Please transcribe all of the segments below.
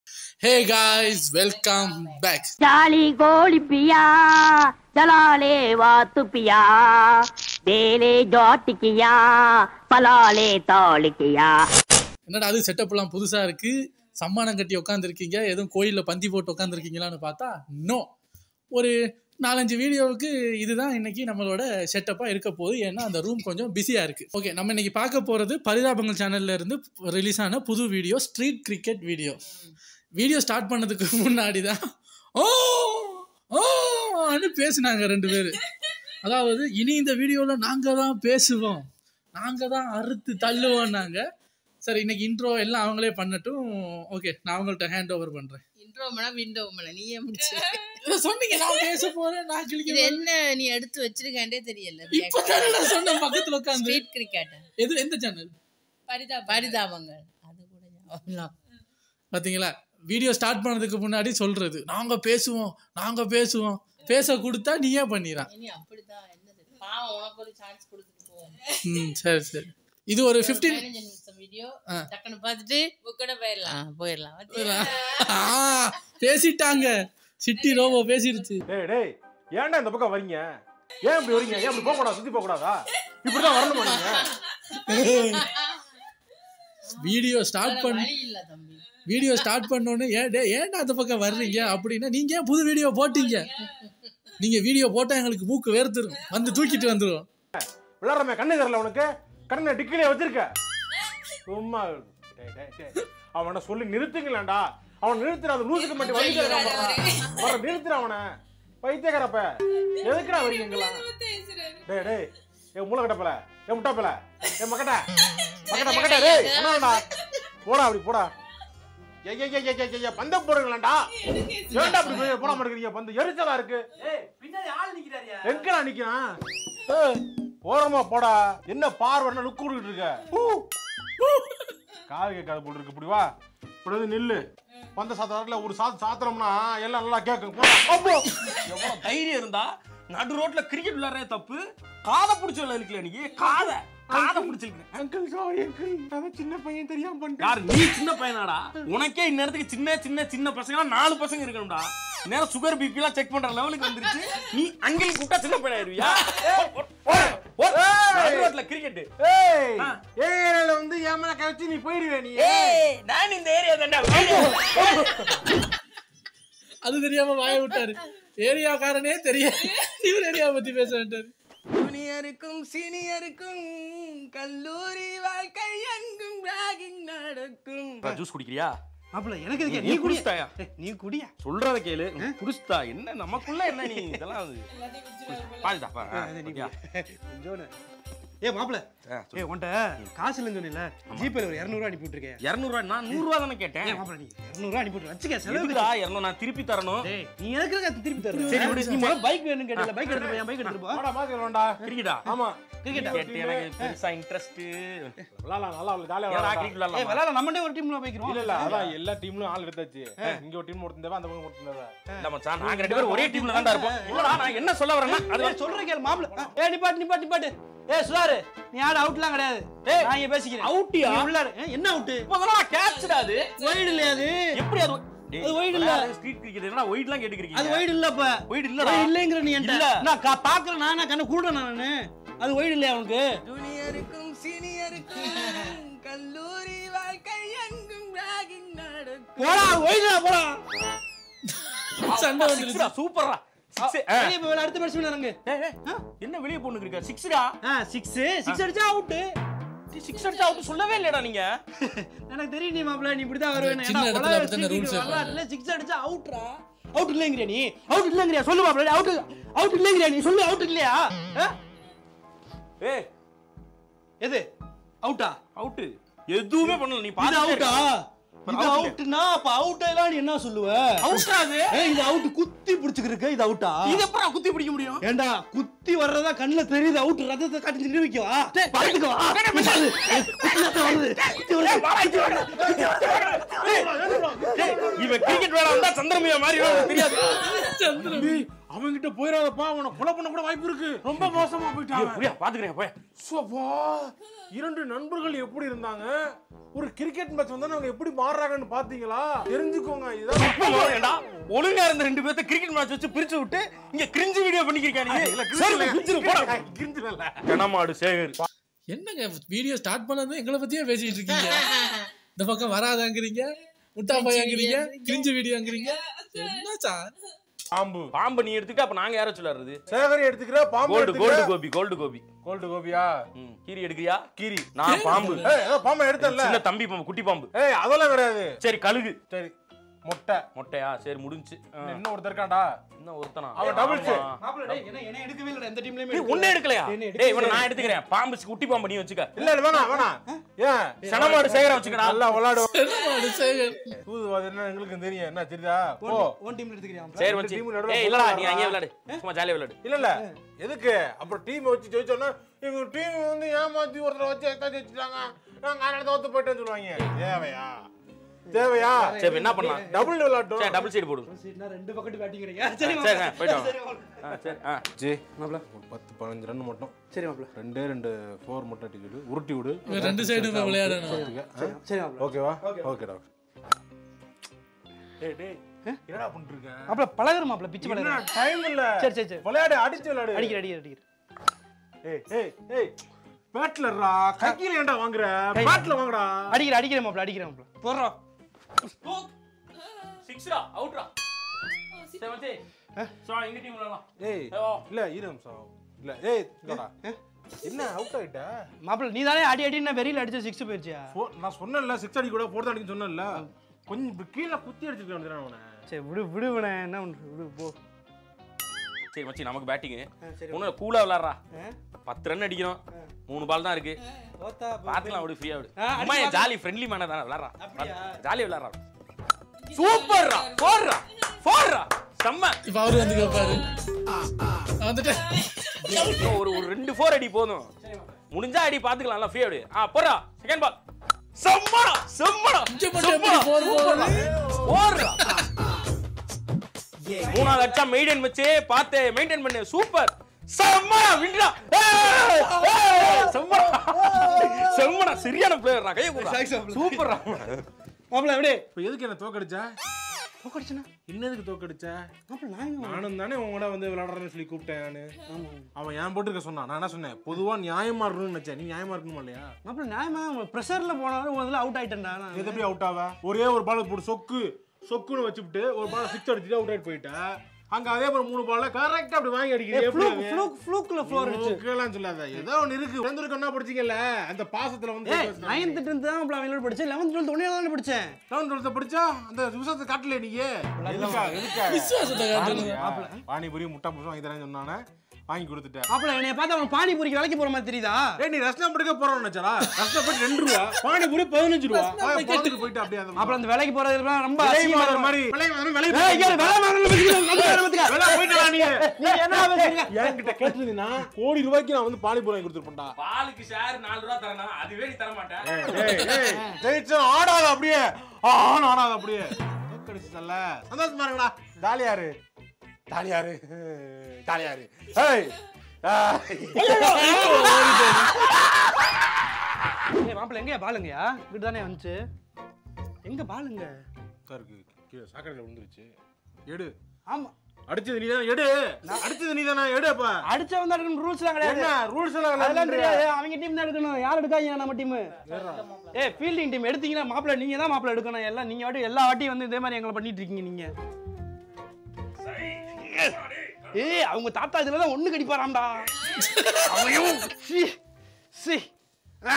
ஹே guys welcome back ஜாலி கோழி பியா ஜலாலே வாத்து பியா வேலே ஜாட்டிக்கியா பலாலே தாளிக்கியா என்னடா அது செட்டப்லாம் புதுசா இருக்கு சம்மானம் கட்டி உட்காந்துருக்கீங்க எதுவும் கோயிலில் பந்தி போட்டு உட்காந்துருக்கீங்களான்னு பார்த்தா நோ ஒரு நாலஞ்சு வீடியோவுக்கு இதுதான் இன்னைக்கு நம்மளோட செட்டப்பாக இருக்க போகுது ஏன்னா அந்த ரூம் கொஞ்சம் பிஸியாக இருக்கு ஓகே நம்ம இன்னைக்கு பார்க்க போகிறது பரிதாபங்கள் சேனல்ல இருந்து ரிலீஸ் ஆன புது video street cricket video video start பண்ணதுக்கு முன்னாடி தான் ஓ ஓன்னு பேசுனாங்க ரெண்டு பேர் அதாவது இனி இந்த வீடியோவில் நாங்கள் தான் பேசுவோம் நாங்கள் தான் அறுத்து தள்ளுவோம்னாங்க சரி இன்னைக்கு இன்ட்ரோ எல்லாம் அவங்களே பண்ணட்டும் ஓகே நான் அவங்கள்ட்ட ஹேண்ட் ஓவர் பண்றேன் இன்ட்ரோ மேல விண்டோ மேல நீயே முடிச்சு இதை சொன்னீங்க நான் பேச போறேன் நான் இது கிளிக்க என்ன நீ எடுத்து வச்சிருக்காண்டே தெரியல இப்பதானே நான் சொன்னேன் பக்கத்துல உட்காந்து ஸ்ட்ரீட் கிரிக்கெட் எது எந்த சேனல் பரிதாபங்கள் அது கூட ஞாபகம் இல்ல. பாத்தீங்களா வீடியோ ஸ்டார்ட் பண்ணதுக்கு முன்னாடி சொல்றது நாங்க பேசுவோம் நாங்க பேசுவோம் பேச கொடுத்தா நீயே பண்ணிடுறான் இனி அப்படிதான் என்னது பாவம் உனக்கு ஒரு சான்ஸ் கொடுத்துட்டு போவோம் ம் சரி சரி இது ஒரு ஃபிஃப்டீன் பதினஞ்சு நிமிஷம் வீடியோ டக்குன்னு பார்த்துட்டு புக்கோட போயிடலாம் போயிடலாம் பேசிட்டாங்க சிட்டி ரோபோ பேசிருச்சு டேய் டேய் ஏன்டா இந்த பக்கம் வரீங்க ஏன் இப்படி வரீங்க ஏன் இப்படி போக கூடாது சுத்தி போக கூடாதா இப்படிதான் வரணுமா நீங்க வீடியோ ஸ்டார்ட் பண்ண வழி இல்ல தம்பி வீடியோ ஸ்டார்ட் பண்ணோன்னே ஏன் டே ஏன்டா அந்த பக்கம் வர்றீங்க அப்படின்னா நீங்க ஏன் புது வீடியோ போட்டீங்க நீங்க வீடியோ போட்டா எங்களுக்கு மூக்கு வேர்த்துரும் வந்து தூக்கிட்டு வந்துரும் விளாடுறமே கண்ணு தெரியல உனக்கு கண்ணை டிக்கிலே வச்சிருக்க சும்மா டேய், டேய், டேய். அவனை சொல்லி நிறுத்துங்களேன்டா அவன் நிறுத்துற அந்த லூசுக்கு மட்டும் வந்து வர நிறுத்துற அவனை பைத்தியக்காரப்ப எதுக்குடா வரீங்க இங்கெல்லாம் டேய் டேய் ஏ மூளை கட்டப்பல ஏ முட்டாப்பல ஏ மக்கட்ட மக்கட்ட மக்கட்ட டேய் என்னடா போடா அப்படி போடா ஏய் ஏய் ஏய் ஏய், ஏய் ஏய் பந்த போடுங்களேன்டா ஏன்டா அப்படி போய் போட மாட்டேங்கிறீங்க பந்து எரிச்சலா இருக்கு எங்கடா நிக்கிறான் ஏய், ஓரமா போடா என்ன பார்வை லுக் கொடுக்கிட்டு இருக்க ஊ. காது கேட்காத போட்டு இருக்கு இப்படி வா இப்படி வந்து நில்லு பந்த சாத்திரத்துல ஒரு சாத்து சாத்திரம்னா எல்லாம் நல்லா கேட்கும் போடா. அப்போ. எவ்வளவு தைரியம் இருந்தா நடு ரோட்ல கிரிக்கெட் விளையாடுற தப்பு காதை பிடிச்சி விளையாடுக்கல நீ காதை காதை பிடிச்சிருக்க அங்கிள் சாரி அங்கிள் நான் சின்ன பையன் தெரியாம பண்ணிட்டேன் யார் நீ சின்ன பையனாடா உனக்கே இந்நேரத்துக்கு சின்ன சின்ன சின்ன பசங்க நாலு பசங்க இருக்கணும்டா நேரம் சுகர் பிபி எல்லாம் செக் பண்ற லெவலுக்கு வந்துருச்சு நீ அங்கே கூப்பிட்டா சின்ன பையன் ஆயிருவியா நடு ரோட்ல கிரிக்கெட் ஏய் ஆ. ஏரியால வந்து என் மேல கழிச்சு நீ போயிடுவே நீ ஏய் நான் இந்த ஏரியா தான்டா அது தெரியாம வாய விட்டாரு ஏரியாக்காரனே தெரியாது இவர் ஏரியா பத்தி பேச வேண்டாரு ஜூனியருக்கும் சீனியருக்கும் கல்லூரி வாழ்க்கை எங்கும் ராகிங் நடக்கும் ஜூஸ் குடிக்கிறியா மாப்பிள எனக்கு எதுக்கு? நீ நீ குடியா குடிச்சிட்டாயா நீ குடியா சொல்றத கேளு குடிச்சிட்டா என்ன நமக்குள்ள என்ன நீ இதெல்லாம் அது பாருடா பாரு கொஞ்சோன்னு ஏ மாப்பிள ஏ உன்ட்ட காசு இல்லைன்னு சொன்னீல ஜிபேல ஒரு இரநூறுவா அனுப்பி விட்டுருக்கேன் இரநூறுவா நான் நூறுரூவா தானே கேட்டேன் ஏ மாப்பிள நீ இரநூறுவா அனுப்பி விட்டு வச்சுக்க செலவு எதுக்குடா இரநூறு நான் திருப்பி தரணும் டேய் நீ எதுக்கு திருப்பி தர சரி, விடு. நீ முதல்ல பைக் வேணும் கேட்டல பைக் எடுத்து போய் பைக் எடுத்து போ வாடா மாத்திக்கலாம்டா கிரிக்கெட்டா ஆமா கிரிக்கெட் கேட்டு எனக்கு பெருசா இன்ட்ரெஸ்ட் விளாடலாம் நல்லா ஜாலியா ஏன்னா விளாடலாம் கிரிக்கெட் ஏ விளையாடலாம் விளையாட நம்மண்டே ஒரு டீம்ல போய்க்கிறோம் இல்ல இல்ல அதான் எல்லா டீம்லயும் ஆள் எடுத்தாச்சு இங்க ஒரு டீம் ஒருத்தன் தேவை அந்த பக்கம் ஒருத்தன் தேவை இல்ல மச்சான் நாங்க ரெண்டு பேரும் ஒரே டீம்ல தான்டா இருப்போம் இல்லடா நான் என்ன சொல்ல வரேன்னா அது அது சொல்ற கேளு மாப்பிள ஏ நிப்பாட்டு நிப்பாட்டு நிப்பாட்டு ஏ சுதாரு நீ ஆடு அவுட்லாம் கிடையாது ஏய், நான் இங்க பேசிக்கிறேன் அவுட்டியா? நீ உள்ள இரு. ஏ, என்ன அவுட் இப்போதான் கேட்ச்டா அது ஒயிட் இல்லையா அது எப்படி அது அது wide இல்ல. ஸ்ட்ரீட் கிரிக்கெட் என்ன ஒயிட்லாம் கேட்டுக்கிறீங்க அது ஒயிட் இல்ல இப்ப ஒயிட் இல்லடா ஒயிட் இல்லங்கிற நீ என்கிட்ட இல்ல. நான் கா- பாக்குறேன் நான் கண்ணு கூடுறேன் நானு அது ஒயிட் இல்லையா உனக்கு ஜூனியருக்கும் சீனியருக்கும் கல்லூரி வாழ்க்கை எங்கும் ராகிங் நடக்கும் போடா ஒயிட் போடா சண்டை வந்துருச்சு சூப்பர்ரா சிக்ஸ் வெளிய போய் அடுத்த பேட்ஸ்மேன் இறங்கு என்ன வெளிய போனுக்கு இருக்க சிக்ஸ்டா ஆ சிக்ஸ் சிக்ஸ் அடிச்சா அவுட் சிக்ஸ் அடிச்சா அவுட் சொல்லவே இல்லடா நீங்க எனக்கு தெரியும் நீ மாப்ள நீ இப்படி தான் வருவேன்னு சின்ன இடத்துல அப்படித்தானே rules இல்ல சிக்ஸ் அடிச்சா அவுட்ரா அவுட் இல்லங்கறியா நீ அவுட் இல்லங்கறியா சொல்லு மாப்ள அவுட் அவுட் இல்லங்கறியா நீ சொல்லு அவுட் இல்லையா ஆ? ஏய் எது அவுட்டா அவுட் எதுவுமே பண்ணல நீ இது பாத்து அவுட்டா இது out. அவுட்னா அப்ப அவுட் எல்லாம் நீ என்ன சொல்லுவ அவுட்டா அது ஏய் இது அவுட் குத்தி பிடிச்சுக்கிருக்கு இது அவுட்டா இது எப்பறா குத்தி பிடிக்க முடியும் ஏண்டா குத்தி வர்றதா கண்ணுல தெரியுது அவுட் ரத்தத்தை காட்டி நிரூபிக்கவா பாத்துக்கோ வருது குத்தி வருது டேய், இவன் கிரிக்கெட் விளையாட வந்தா சந்திரமுகியா மாதிரி உனக்கு தெரியாது அவன்கிட்ட போயிடாதப்பா அவனை கொலை பண்ண கூட வாய்ப்பு இருக்கு ரொம்ப மோசமா போயிட்டான் புரியா பாத்துக்கிறேன் போய் சோப்பா இரண்டு நண்பர்கள் எப்படி இருந்தாங்க ஒரு கிரிக்கெட் மேட்ச் வந்தா அவங்க எப்படி மாறுறாங்கன்னு பாத்தீங்களா தெரிஞ்சுக்கோங்க இதான் இப்ப ஏன்டா ஒழுங்கா இருந்த ரெண்டு பேர்த்த கிரிக்கெட் மேட்ச் வச்சு பிரிச்சு விட்டு இங்க கிரிஞ்சு வீடியோ பண்ணிக்கிறீங்க நீ சரி பிரிச்சு போடா கிரிஞ்சுல கனமாடு சேகர் என்னங்க வீடியோ ஸ்டார்ட் பண்ணது எங்களை பத்தியே பேசிட்டு இருக்கீங்க இந்த பக்கம் வராதாங்கிறீங்க முட்டா பையாங்கிறீங்க கிரிஞ்சு வீடியோங்கிறீங்க என்ன சார் பாம்பு பாம்பு நீ எடுத்துக்க அப்ப நாங்க யார சொல்லுறது சேகரி எடுத்துக்கிற பாம்பு கோல்டு கோல்டு எடுத்துக்கிற கோபி கோல்டு கோபி கோல்டு கோபியா ம், கீரி எடுக்கிறியா கீரி நான் பாம்பு ஏய் ஏதோ பாம்பை எடுத்தல சின்ன தம்பி பாம்பு குட்டி பாம்பு ஏய் அதெல்லாம் கிடையாது சரி கழுகு சரி முட்டை மொட்டையா சரி முடிஞ்சு ஆ. இன்னும் ஒருத்தர் இருக்கான்டா இன்னும் ஒருத்தனா அவன் double ஆமா. check. மாப்பிள்ள டேய் என்ன என்ன எடுக்கவே இல்லடா எந்த டீம்லயுமே டேய், உன்னை எடுக்கலையா டேய் இவனை நான் எடுத்துக்கிறேன் பாம்பு குட்டி பாம்பு நீ வச்சுக்க இல்ல இல்ல வேணாம் வேணாம் ஏன் சனமாடு சேகர வச்சுக்கடா நல்லா விளையாடுவோம் என்ன அது சேகர் தூதுவாது என்ன எங்களுக்கு தெரியும் என்ன தெரியுதா போ ஓன் டீம்ல எடுத்துக்கிறியா சரி ரெண்டு மச்சி team நடுவுல ஏய் இல்லடா நீ போடுறா. அங்கேயே விளையாடு சும்மா ஜாலியா விளையாடு இல்ல இல்ல எதுக்கு அப்புறம் டீம் வச்சு ஜெயிச்சோன்னா இவங்க டீம் வந்து ஏமாத்தி ஒருத்தரை வச்சு எத்தனை ஜெயிச்சிட்டாங்க நாங்க அதனால தோத்து போயிட்டேன்னு சொல்லுவாங்க தேவையா தேவையா சரி இப்ப என்ன பண்ணலாம் டபுள் விளையாட்டும் சரி டபுள் சைடு போடு சரினா ரெண்டு பக்கெட் பேட்டிங்கிறீங்க சரி சரி ஆ, போயிட்டு வாங்க. சரி மாப்பிள்ள. ஆ, சரி ஆ ஜி ஒரு பத்து பதினஞ்சு ரன் மட்டும் சரி மாப்பிள்ள ரெண்டே ரெண்டு ஃபோர் மட்டும் அடிச்சு விடு உருட்டி விடு இவன் ரெண்டு சைடும் விளையாடணும் சரி மாப்பிள்ள ஓகேவா ஓகேடா டேய் டேய் என்னடா பண்ணிட்டு இருக்க மாப்பிள்ள பழகுற மாப்பிள்ள பிச்சு என்ன பழகுற டைம் இல்ல சரி சரி சரி விளையாடு அடிச்சு விளையாடு அடிக்கிற அடிக்கிற அடிக்கிற ஏய் ஏய் ஏய் பேட்லர்ரா கையில ஏன்டா வாங்குற பேட்ல வாங்குடா அடிக்கிற அடிக்கிற மாப்பிள்ள அடிக்கிற மாப்பிள்ள போடுறா சிக்ஸ்ரா அவுட்ரா சரி மச்சி சோ எங்க டீம் விளையாடலாம் ஏய் ஏய், வா. இல்ல இரு நிமிஷம் இல்ல ஏய் இங்கடா என்ன அவுட் ஆயிட்ட மாப்பிள்ள நீ தானே அடி அடி நான் வெறியில அடிச்ச சிக்ஸ் போயிருச்சியா Four- நான் சொன்னேன்ல சிக்ஸ் அடி கூட ஃபோர்த் அடிக்க சொன்னேன்ல கொஞ்சம் இப்படி கீழே குத்தி அடிச்சிருக்கேன் அவனை சரி விடு விடுவனே என்ன பண்ற விடு போ சரி மச்சி நமக்கு பேட்டிங் சரி ஒண்ணு கூலா விளையாடுறா ஆ? பத்து ரன் அடிக்கணும் மூணு பால் தான் இருக்கு தோத்தா பாத்துக்கலாம் விடு ஃப்ரீயா விடு ஆ, அடிச்சு அம்மா என் பாத்து- ஜாலி ஃப்ரெண்ட்லி மேன தானே விளையாடுறா அப்படியா? ஜாலியா விளையாடுறா சூப்பர்ரா போடுறா போடுறா செம்ம இப்ப அவரு வந்து கேட்பாரு நான் வந்துட்டேன் இன்னும் ஒரு ஒரு ரெண்டு ஃபோர் அடி போதும் முடிஞ்சா அடி பாத்துக்கலாம்ல ஃப்ரீயா விடு ஆ போடுறா செகண்ட் பால் செம்மடா செம்மடா இங்க மட்டும் எப்படி four போகுது? போடுறா மூணாவது அடிச்சா மெயின்டைன் வச்சு பார்த்து மெயின்டைன் பண்ணு சூப்பர் செம்மடா வின்றா செம்மடா செம்மடா சரியான பிளேயர்டா கையை கூடா சூப்பர்ரா மாப்பிள்ள எப்படி இப்போ எதுக்கு என்ன தோக்கடிச்ச தோக்கடிச்சனா என்னதுக்கு தோக்கடிச்ச மாப்பிள்ள நான் எங்க நானும் தானே உன் கூட வந்து விளையாடுறேன்னு சொல்லி கூப்பிட்டேன் நானு ஆமா அவன் ஏன் போட்டுருக்க சொன்னான் நான் என்ன சொன்னேன் பொதுவா நியாயமா இருக்கணும்னு நினைச்சேன் நீ நியாயமா இருக்கணுமா இல்லையா மாப்பிள்ள நியாயமா ப்ரெஷர்ல போனாலும் முதல்ல அவுட் ஆயிட்டேன்டா நான் எது எப்படி அவுட் ஆவ ஒரே ஒரு பால் போட்டு சொக்கு சொக்குன்னு வச்சுட்டு ஒரு பால் சிக்ஸ் அடிச்சுட்டு அவுட் ஆயிட்டு போயிட்டேன் அங்க அதே மாதிரி மூணு பால்ல கரெக்டா அப்படி வாங்கி அடிக்கிறீங்க ஃப்ளூக் ஃப்ளூக் ஃப்ளூக்ல ஃப்ளோர் அடிச்சு ஃப்ளோக்கெல்லாம் சொல்லாத ஏதோ ஒன்று இருக்கு பிறந்திருக்க என்ன படிச்சீங்கல்ல அந்த பாசத்துல வந்து ஏய் நைன்த் டென்த் தான் மாப்பிள்ள அவங்களோட படிச்சேன் லெவன்த் டுவெல்த் ஒன்னே தானே படிச்சேன் லெவன் டுவெல்த் படிச்சா அந்த விவசாயத்தை காட்டல நீங்க எதுக்கா எதுக்கா விசுவாசத்தை காட்டணும் பானிபுரி முட்டை புஷம் வாங்கி தரேன்னு சொன்னானே வாங்கி கொடுத்துட்டேன் மாப்பிள்ள என்னைய பார்த்து அவன் பானிபூரிக்கு வேலைக்கு போற மாதிரி தெரியுதா ஏய் நீ ரஸ்னா படுக்க போறோம்னு நினைச்சா ரஸ்னா பட்டு ரெண்டு ரூபா பானிபுரி பதினஞ்சு ரூபா கேட்டு போயிட்டு அப்படியே அந்த மாப்பிள்ள அந்த வேலைக்கு போறதுலாம் ரொம்ப விலை அசிங்கமா மாதர் இருக்கு. மாதிரி விலை மாதர் விலை ஏய், இங்க வேலை வாங்கணும்னு பேசிக்கிட்டு வந்து வேலை பார்த்துக்க. விலை போயிட்டா நீ நீ என்ன பேசுறீங்க என்கிட்ட கேட்டிருந்தீங்கன்னா கோடி ரூபாய்க்கு நான் வந்து பானிபூரி வாங்கி கொடுத்துருப்பேன்டா பாலுக்கு ஷேர் நாலு ரூபா தரனா அதுவே நீ தர மாட்டேன் ஏய், ஏய், ஜெயிச்சோம் ஆடாத அப்படியே ஆன் ஆடாத அப்படியே கிடைச்சல சந்தோஷமா இருக்கடா ஜாலியாரு ஜாலியாரு ஜாலியாரு ஏய் ஆ. ஏய் மாப்பிள்ள எங்கயா பாலுங்கயா வீடு தானே வந்துச்சு எங்க பாலுங்க இதா இருக்கு கீழே சாக்கடையில விழுந்துருச்சு எடு ஆமா அடிச்சது நீ தானே எடு அடிச்சது நீ தானே எடு அப்ப அடிச்சவன் தான் எடுக்கணும் ரூல்ஸ்லாம் கிடையாது என்ன ரூல்ஸ் எல்லாம் அதெல்லாம் விளையாடுறியா? தெரியாது அவங்க டீம் தான் எடுக்கணும் யார் எடுக்காங்க நம்ம டீம் ஏ ஃபீல்டிங் டீம் எடுத்தீங்கன்னா மாப்பிள்ள நீங்க தான் மாப்பிள்ள எடுக்கணும் எல்லாம் நீங்க வாட்டி எல்லா வாட்டியும் வந்து இதே மாதிரி எங்களை பண்ணிட்டு இருக்கீங்க நீங்க ஏய் அவங்க தாத்தா இதுல தான் ஒண்ணு கடிப்பாராம்டா அவனையும் சி சி ஆ,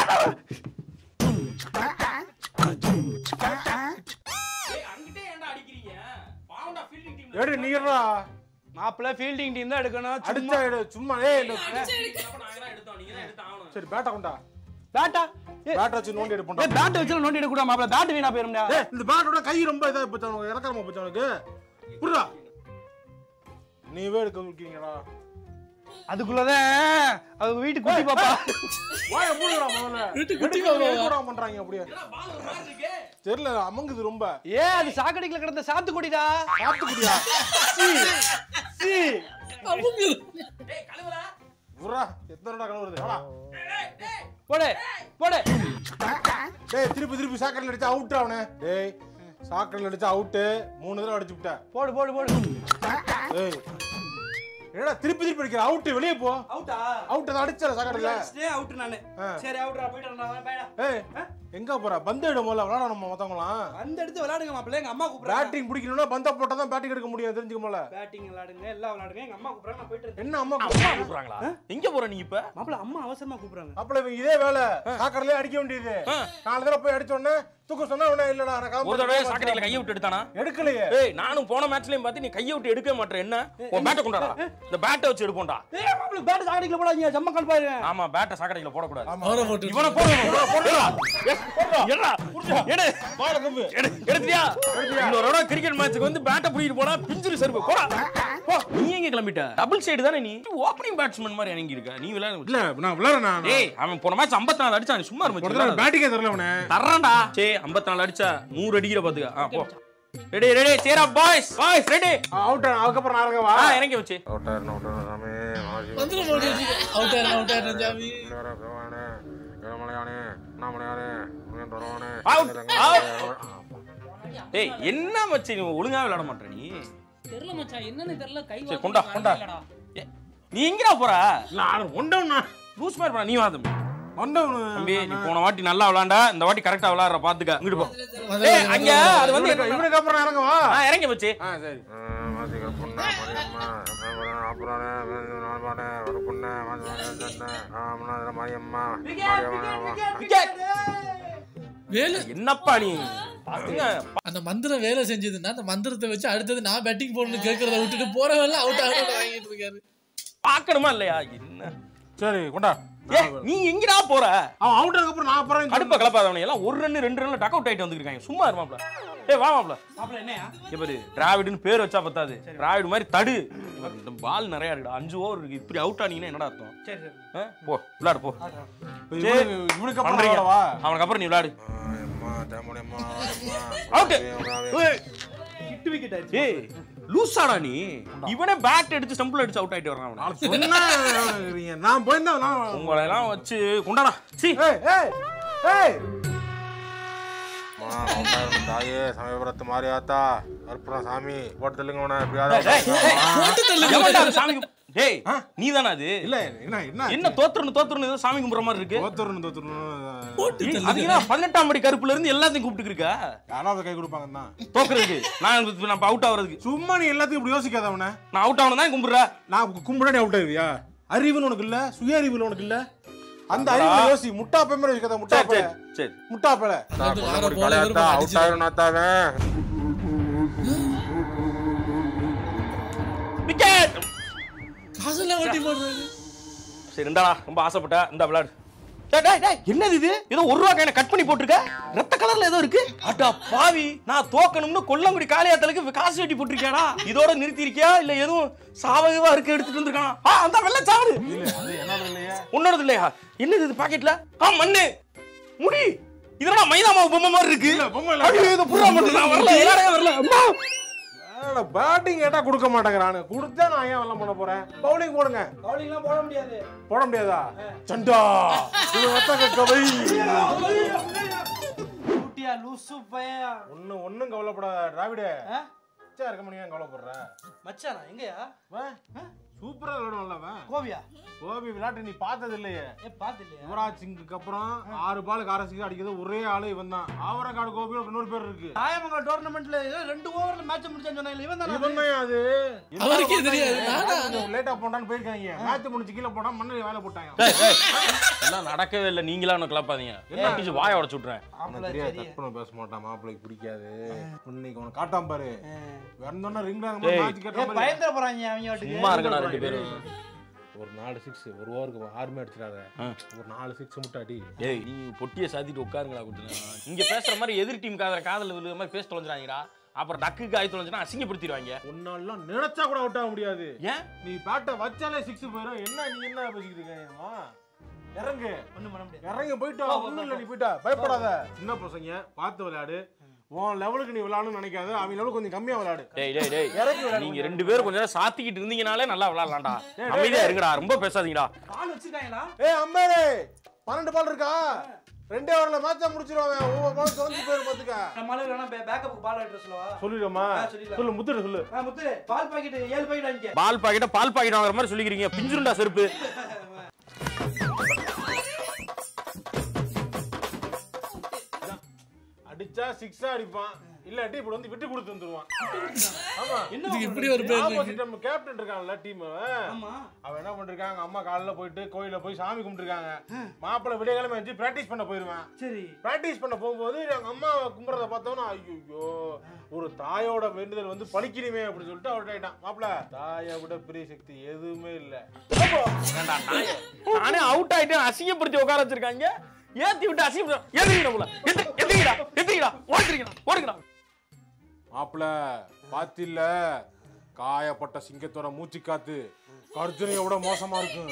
ஏய் அங்கிட்டே ஏன்டா அடிக்கிறீங்க பாவம்டா ஃபீல்டிங் டீம் எடு நீடா மாப்பிள்ள ஃபீல்டிங் டீம் தான் எடுக்கணும் அடிச்சா எடு சும்மா ஏய் இந்த- நாங்க தான் எடுத்தோம் நீங்க தான் எடுத்து ஆகணும் சரி பேட்டை கொண்டா பேட்டா ஏ பேட்டை வச்சு நோண்டி எடுப்போம்டா பேட் வச்சு நோண்டி எடுக்க கூடாது மாப்பிள்ள பேட் வீணா போயிரும்டா ஏய் இந்த பேட்டோட கை ரொம்ப இதா போச்சு அவனுக்கு இறக்கறமா போச்சு அவனுக்கு புரியுதா நீவே எடுக்க வைக்கீங்கடா அதுக்குள்ளதான் அவங்க வீட்டுக்கு குட்டி பாப்பா வாய மூடுடா முதல்ல வீட்டுக்கு குட்டி எடுக்க பாப்பாவா? எடுக்கடா பண்றாங்க அப்படியே பால் ஒரு மாதிரி இருக்கே தெரியல அமங்குது ரொம்ப ஏ அது சாக்கடைக்குள்ள கிடந்த சாத்துக்குடிடா சாத்துக்குடியா உர்ரா எத்தனை கழுவுறது வாடா. போடு போடு டேய் திருப்பி திருப்பி சாக்கடையில் அடிச்சா அவுட் அவனே டேய் சாக்கடையில் அடிச்சா அவுட்டு மூணு தடவை அடிச்சு விட்ட போடு போடு போடு டேய் என்னடா திருப்பி திருப்பி அடிக்கிற அவுட் வெளியே போ அவுட்டா அவுட் அதை அடிச்சல சாக்கடையில் ஸ்டே அவுட் நானு ஆ. சரி அவுட்ரா போயிட்டு வரேன் பைடா ஏய் எங்க போற பந்து இடம் போல விளையாட நம்ம மத்தவங்களாம் அந்த எடுத்து விளையாடுங்க மாப்பிள்ள எங்க அம்மா கூப்பிடுறாங்க பேட்டிங் பிடிக்கணும்னா பந்த போட்டா தான் பேட்டிங் எடுக்க முடியும் தெரிஞ்சுக்கோல பேட்டிங் விளையாடுங்க எல்லாம் விளையாடுங்க எங்க அம்மா கூப்பிடுறாங்க நான் போயிட்டு இருக்கேன் என்ன அம்மா அம்மா கூப்பிடுறாங்களா எங்க போற நீ இப்ப மாப்பிள்ள அம்மா அவசரமா கூப்பிடுறாங்க அப்பல இவங்க இதே வேலை சாக்கடையிலே அடிக்க வேண்டியது ஆ. நாலு தடவை போய் அடிச்ச உடனே தூக்க சொன்னா உடனே இல்லடா நான் கிளம்புறேன். ஒரு தடவை சாக்கடையில கையை விட்டு எடுத்தானா எடுக்கலையே ஏய் நானும் போன மேட்ச்லயும் பார்த்து நீ கையை விட்டு எடுக்க மாட்டேன் என்ன உன் பேட்டை கொண்டாடா இந்த பேட்டை வச்சு எடுப்போம்டா ஏய் மாப்பிள்ள பேட் சாக்கடைக்குள்ள போடாதீங்க ஜம்ம கால் பாருங்க ஆமா பேட்டை சாக்கடையில போடக்கூடாது அவரை போட்டு இவனை போடு இவனை போடுடா. ஏய், எடுடா. எடு. எடு. எடுத்தியா இன்னொரு தடவை கிரிக்கெட் மேட்ச்சுக்கு வந்து பேட்டை பிடிக்கிட்டு போனா பிஞ்சிரு செருப்பு போடா போ நீ எங்க கிளம்பிட்ட டபுள் சைடு தானே நீ ஓப்பனிங் பேட்ஸ்மேன் மாதிரி இறங்கி இருக்க நீ விளையாட இல்ல நான் விளையாடுறேன் ஏய் அவன் போன மேட்ச் 54 அடிச்சான் நீ சும்மா இருந்துச்சு பேட்டிங்கே தெரியல அவனே தர்றேன்டா சே 54 அடிச்சா 100 அடிக்கிற பாத்துக்க ஆ போ ரெடி ரெடி சேரா பாய்ஸ் பாய்ஸ் ரெடி அவுட் அதுக்கப்புறம் நான் இறங்க வா ஆ இறங்கி வச்சு அவுட் ஆயிரணும் அவுட் ஆயிரணும் சாமி வந்துடும் போட்டு அவுட் ஆயிரம் அவுட் ஆயிரம் ஜாமி இளமலையானே நாமலையானே வரவானே அவுட் அவுட் ஏய் என்ன மச்சி நீ ஒழுங்கா விளையாட மாட்டே நீ தெரியல மச்சான் என்னன்னு தெரியல கை சரி கொண்டா கொண்டா ஏ, நீ எங்கடா போற நான் ஒண்டவனா லூஸ் மாதிரி பண்ண நீ வா தம்பி ஒண்டவனு தம்பி நீ போன வாட்டி நல்லா விளையாண்டா இந்த வாட்டி கரெக்டா விளையாடுற பாத்துக்க இங்கிட்டு போ ஏய் அங்க அது வந்து இவனுக்கு இவனுக்கு அப்புறம் இறங்க வா ஆ இறங்கி வச்சு ஆ சரி மாசிக்கிற பொண்ணு மரியம்மா அப்புறம் நாலு ஒரு பொண்ணு மரியம்மா வேலை என்னப்பா நீ பாத்துங்க அந்த மந்திரம் வேலை செஞ்சதுன்னா அந்த மந்திரத்தை வச்சு அடுத்தது நான் பேட்டிங் போடணும்னு கேட்கறத விட்டுட்டு போறவெல்லாம் அவுட் ஆகணும் வாங்கிட்டு இருக்காரு பாக்கணுமா இல்லையா என்ன சரி கொண்டா ஏ நீ எங்கடா போற அவன் அவுட் அதுக்கப்புறம் நான் அப்புறம் கடுப்ப கலப்பாதவனை எல்லாம் ஒரு ரன் ரெண்டு ரன்ல டக் அவுட் ஆயிட்டு வந்திருக்காங்க சும்மா இருமாப்ல ஏய் வா மாப்ள மாப்பிள்ள என்னையா இங்க பாரு டிராவிட்னு பேர் வச்சா பத்தாது டிராவிட் மாதிரி தடு இவன் இந்த பால் நிறைய இருக்குடா அஞ்சு ஓவர் இருக்கு இப்படி அவுட் ஆனீங்கன்னா என்னடா அர்த்தம் சரி சரி ஆ? போ விளையாடு போ இவனுக்கு இவனுக்கு அப்புறம் பண்றீங்க வா அவனுக்கு அப்புறம் நீ விளையாடு அவுட் ஹிட் விக்கெட் ஆயிடுச்சு ஏய் லூசாடா நீ இவனே பேட் எடுத்து ஸ்டம்பிள் அடிச்சு அவுட் ஆயிட்டு வரான் அவன சொன்னா நான் போயிருந்தா நான் உங்களை எல்லாம் வச்சு கொண்டாடா சீ ஏய் ஏய் ஏய் தாயே சமயபுரத்து மாரியாத்தா அற்புதம் சாமி போட்டு தள்ளுங்க உன எவன்டா அது சாமி கும்- டேய் நீ தானே அது இல்ல என்ன என்ன என்ன தோத்துறணும் தோத்துறணும் ஏதோ சாமி கும்பிடுற மாதிரி இருக்கு தோத்துறணும் தோத்துறணும் ஏய், அதுக்கு என்ன பதினெட்டாம் படி கருப்புல இருந்து எல்லாத்தையும் கூப்பிட்டு இருக்க யாராவது கை கொடுப்பாங்க தான் தோக்குறதுக்கு நான் இப்ப நான் அவுட் ஆகுறதுக்கு சும்மா நீ எல்லாத்தையும் இப்படி யோசிக்காத அவன நான் அவுட் ஆகணும் தான் கும்பிடுற நான் கும்பிட நீ அவுட் ஆயிருவியா அறிவுன்னு உனக்கு இல்ல சுய அறிவுல உனக்கு இல்ல அந்த அறிவுல யோசி முட்டா பேமரை யோசிக்காத முட்டா சரி பேல சரி சரி முட்டா பேல வந்து வார போல விரும்ப அடிச்சு விக்கெட் காசெல்லாம் வட்டி போடுறாரு சரி இந்தாடா ரொம்ப ஆசைப்பட்ட இந்த விளையாடு டேய், டேய், டேய், என்னது இது ஏதோ ஒரு ரூபா கையில கட் பண்ணி போட்டிருக்க ரத்த கலர்ல ஏதோ இருக்கு அடா பாவி நான் தோக்கணும்னு கொல்லங்குடி காளியாத்தலுக்கு காசு வெட்டி போட்டிருக்கியாடா இதோட நிறுத்தி இருக்கியா இல்ல எதுவும் சாவகவா இருக்கு எடுத்துட்டு வந்திருக்கானா ஆ அந்த வெள்ள சாவடு உன்னோடது இல்லையா என்னது இது பாக்கெட்ல ஆ மண்ணு முடி இதெல்லாம் மைதா மாவு பொம்மை மாதிரி இருக்கு பொம்மை இல்ல. ஐயோ, இது புறா மட்டும் நான் வரல விளையாடவே வரல அம்மா. பேட்டிங் கேட்டா கொடுக்க மாட்டேங்கிறானு கொடுத்தா நான் ஏன் வெள்ளம் பண்ண போறேன் பவுலிங் போடுங்க பவுலிங்லாம் போட முடியாது போட முடியாதா சண்டா இது வத்தங்க கவை குட்டியா லூசு பையா ஒண்ணு ஒண்ணும் கவலைப்படாத டிராவிடே ஆ? பிச்சா இருக்க முடியும் கவலைப்படுற மச்சானா எங்கயா சூப்பரா விளையாடுவான்ல அவன் கோவியா கோபி விளையாட்டு நீ பார்த்தது இல்லையே ஏ பாத்து இல்லையா யுவராஜ் சிங்குக்கு அப்புறம் ஆறு பாலுக்கு ஆறு சிங்கு அடிக்கிறது ஒரே ஆளு இவன் தான் ஆவரக்காடு கோபி இன்னொரு பேர் இருக்கு தாயமங்கல் டோர்னமெண்ட்ல ஏதோ ரெண்டு ஓவர்ல மேட்ச் முடிச்சான்னு சொன்னாங்க இவன் தானே இவன் தான் அது அவருக்கே தெரியாது நானா லேட்டா போட்டான்னு போயிருக்காங்க மேட்ச் முடிச்சு கீழே போனா மண்ணில் வேலை போட்டாங்க டேய், டேய். எல்லாம் நடக்கவே இல்லை நீங்களா ஒன்று கிளப்பாதீங்க என்ன வாய உடச்சு விட்றேன் மாப்பிள்ள தெரியாது சரி தப்புன பேச மாட்டான் மாப்பிள்ளைக்கு பிடிக்காது இன்னைக்கு உனக்கு காட்டாம பாரு வந்தோன்னா ரிங் ஏய். மேட்ச் ஏ கேட்ட மாதிரி பயந்துட போறாங்க அவங்க வாட்டுக்கு சும்மா இருக்கணும் ரெண்டு பேரும் ஒரு நாலு சிக்ஸ் ஒரு ஓவருக்கு ஆறுமே அடிச்சிடாத ஆ. ஒரு நாலு சிக்ஸ் மட்டும் அடி ஏய் நீ பொட்டியை சாத்திட்டு உட்காருங்களா கொஞ்சம் நேரம். இங்க பேசுற மாதிரி எதிர் டீம் காதல காதல் விழுகிற மாதிரி பேச தொலைஞ்சிராங்கடா அப்புறம் டக்குக்கு ஆயி தொலைஞ்சுனா அசிங்கப்படுத்திடுவாங்க உன்னாலாம் நினைச்சா கூட அவுட் ஆக முடியாது ஏன் நீ பேட்டை வச்சாலே சிக்ஸ் போயிடும் என்ன நீ என்ன பேசிக்கிட்டு இருக்கீங்கம்மா இறங்கு ஒண்ணும் பண்ண முடியாது இறங்கி போயிட்டா ஒண்ணும் இல்ல நீ போயிட்டா பயப்படாத சின்ன பசங்க பார்த்து விளையாடு உன் லெவலுக்கு நீ விளையாடணும்னு நினைக்காத அவன் லெவலுக்கு கொஞ்சம் கம்மியா விளையாடு டேய் டேய் டேய் இறக்கி விளையாடு நீங்க கொஞ்சம். ரெண்டு பேரும் கொஞ்ச நேரம் சாத்திக்கிட்டு இருந்தீங்கனாலே நல்லா விளையாடலாம்டா டேய், அமைதியா டேய். இருங்கடா ரொம்ப பேசாதீங்கடா கால் வச்சிருக்காங்களா ஏய் அம்மாடே பன்னெண்டு பால் இருக்கா ரெண்டே ஓவர்ல மேட்சா முடிச்சிருவாங்க ஒவ்வொரு பால் தொலைஞ்சு போயிரு பாத்துக்க நம்மளால வேணா பேக்கப் பால் அட்ரஸ் சொல்லவா சொல்லிடுமா ஆ, சொல்லிடலாம். சொல்லு முத்துட்டு சொல்லு ஆ, முத்து பால் பாக்கெட் ஏழு பாக்கெட் வாங்கிக்க பால் பாக்கெட்ட பால் பாக்கெட் வாங்குற மாதிரி சொல்லிக்கிறீங்க பிஞ்சுருண்டா செருப்பு அடிச்சா சிக்ஸா அடிப்பான் இல்லாட்டி இப்படி வந்து விட்டு கொடுத்து வந்துருவான் ஆமா இதுக்கு இப்படி ஒரு பேர் இருக்கு. ஆப்போசிட் நம்ம கேப்டன் இருக்கான்ல டீம் ஆமா அவன் என்ன பண்ணிருக்காங்க அம்மா காலைல போயிட்டு கோயில போய் சாமி கும்பிட்டுருக்காங்க மாப்பிள்ளை விடியகாலமே வச்சு பிராக்டிஸ் பண்ண போயிருவேன் சரி பிராக்டிஸ் பண்ண போகும்போது எங்க அம்மாவை கும்பிட்றத பார்த்தோன்னா ஐயோ ஒரு தாயோட வேண்டுதல் வந்து பழிக்கணுமே அப்படின்னு சொல்லிட்டு அவர் ஆயிட்டான் மாப்பிள்ள தாயை விட பெரிய சக்தி எதுவுமே இல்ல ஏன்டா, நாயே. நானே அவுட் ஆயிட்டேன் அசிங்கப்படுத்தி உட்கார வச்சிருக்காங்க ஏத்தி விட்டு அசிங்கப்படுத்த எதிரிங்கடா போல எதிரிங்கடா எதிரிங்கடா ஓடுறீங்கடா ஓடுங்கடா மாப்பிள்ள பாத்தில்ல காயப்பட்ட சிங்கத்தோட மூச்சு காத்து கர்ஜனையை விட மோசமா இருக்கும்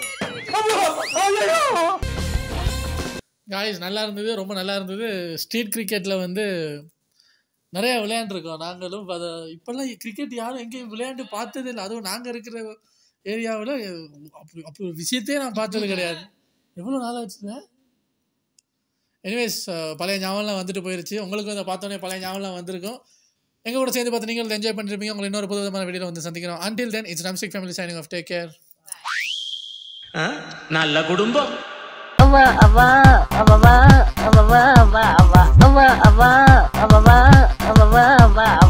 காய்ஸ் நல்லா இருந்தது ரொம்ப நல்லா இருந்தது ஸ்ட்ரீட் கிரிக்கெட்டில் வந்து நிறைய விளையாண்டுருக்கோம் நாங்களும் அதை இப்போல்லாம் கிரிக்கெட் யாரும் எங்கேயும் விளையாண்டு பார்த்ததே இல்லை அதுவும் நாங்கள் இருக்கிற ஏரியாவில் அப்படி அப்படி ஒரு விஷயத்தையே நான் பார்த்தது கிடையாது எவ்வளோ நாள் ஆச்சுங்க எனிவேஸ் பழைய ஞாபகம்லாம் வந்துட்டு போயிருச்சு உங்களுக்கு வந்து பார்த்தோன்னே பழைய ஞாபகம்லாம் வந்திருக்கும் எங்கள் கூட சேர்ந்து பார்த்து நீங்கள் என்ஜாய் பண்ணிருப்பீங்க உங்களை இன்னொரு புது விதமான வீடியோ வந்து சந்திக்கிறோம் until then இட்ஸ் நம்சிக் family signing off take care நல்ல குடும்பம் அவ அவ அவ அவ அவ அவ அவ அவ அவ அவ அவ அவ அவ அவ